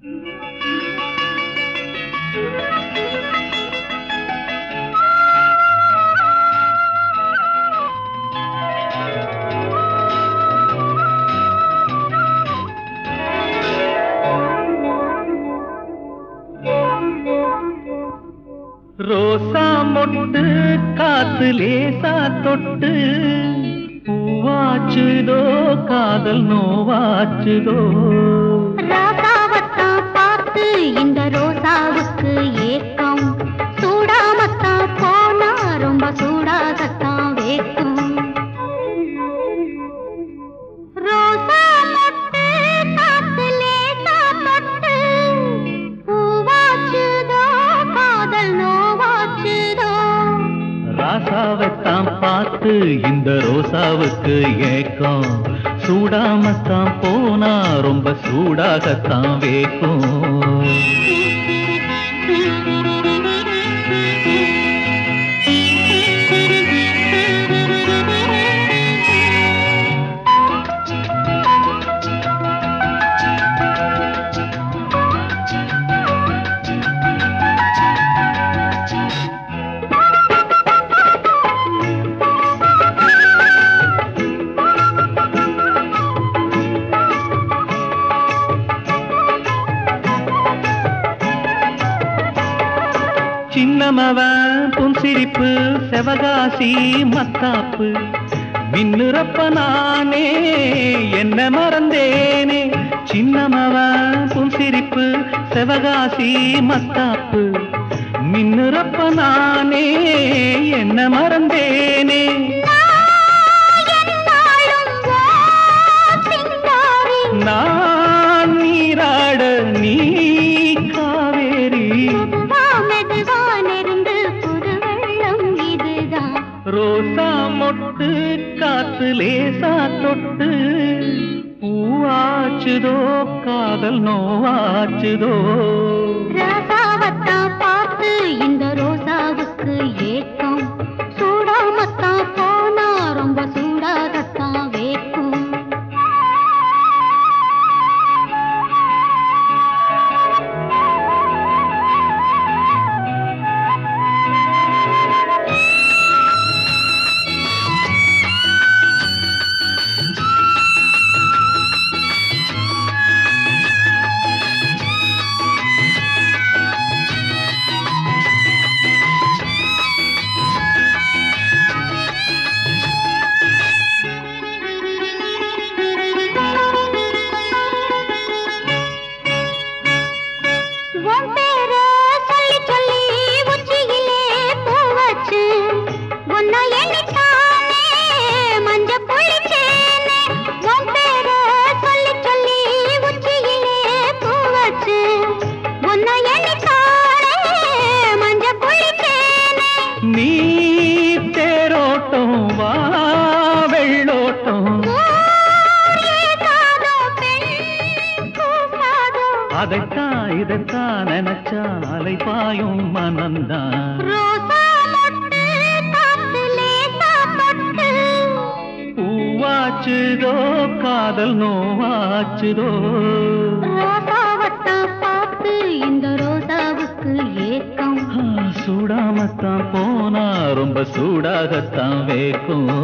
ரோசா மொட்டு காத்து லேசா தொட்டு பூவாச்சுதோ காதல் நோவாச்சுதோ ராசாவத்தான் பார்த்து இந்த ரோசாவுக்கு ஏக்கம் சூடாமத்தான் போனா ரொம்ப சூடாகத்தான் வேக்கும் ரோசா மொட்டு காத்து லேசா தொட்டு பூவாச்சுதோ காதல் நோவாச்சுதோ ராசாவைத்தான் பார்த்து இந்த ரோசாவுக்கு ஏக்கம் சூடாமத்தான் போனா ரொம்ப சூடாகத்தான் வேக்கும் சின்னமவன் புன்சிரிப்பு செவகாசி மத்தாப்பு மின்னுறப்ப நானே என்ன மறந்தேனே சின்னமவன் புன்சிரிப்பு செவகாசி மத்தாப்பு மின்னுறப்ப நானே என்ன மறந்தேனே என்னாலும் வா சிங்காரி நான் நீராட நீ காவேரி மெதுவா மெதுவா நெருங்கு புது வெள்ளம் இதுதான் ரோசா மொட்டு காத்து லேசா தொட்டு பூவாச்சுதோ காதல் நோவாச்சுதோ ராசாவத்தான் பார்த்து இந்த ரோசாவுக்கு ஏக்கம் சூடாமத்தான் போனா ரொம்ப சூடாகத்தான் வேக்கும் உன் பேரை சொல்லி சொல்லி உச்சியிலே பூ வச்சு உன்னை எண்ணித்தானே மஞ்ச புளிச்சேனே உன் பேரை சொல்லி சொல்லி உச்சியிலே பூ வச்சு உன்னை எண்ணித்தானே மஞ்ச புளிச்சேனே நீ தேரோட்டம் வா வெள்ளோட்டம் ஏதாதோ பெண் கூசாதோ அதைத்தான் இதைத்தான் நினைச்சா அலை பாயும் மனந்தான் ரோசா மொட்டு காத்து லேசா பட்டு பூவாச்சுதோ காதல் நோவாச்சுதோ ரோசாவத்தான் பார்த்து இந்த ரோசாவுக்கு ஏக்கம் ஆ, சூடாமத்தான் போனா ரொம்ப சூடாகத்தான் வேக்கும்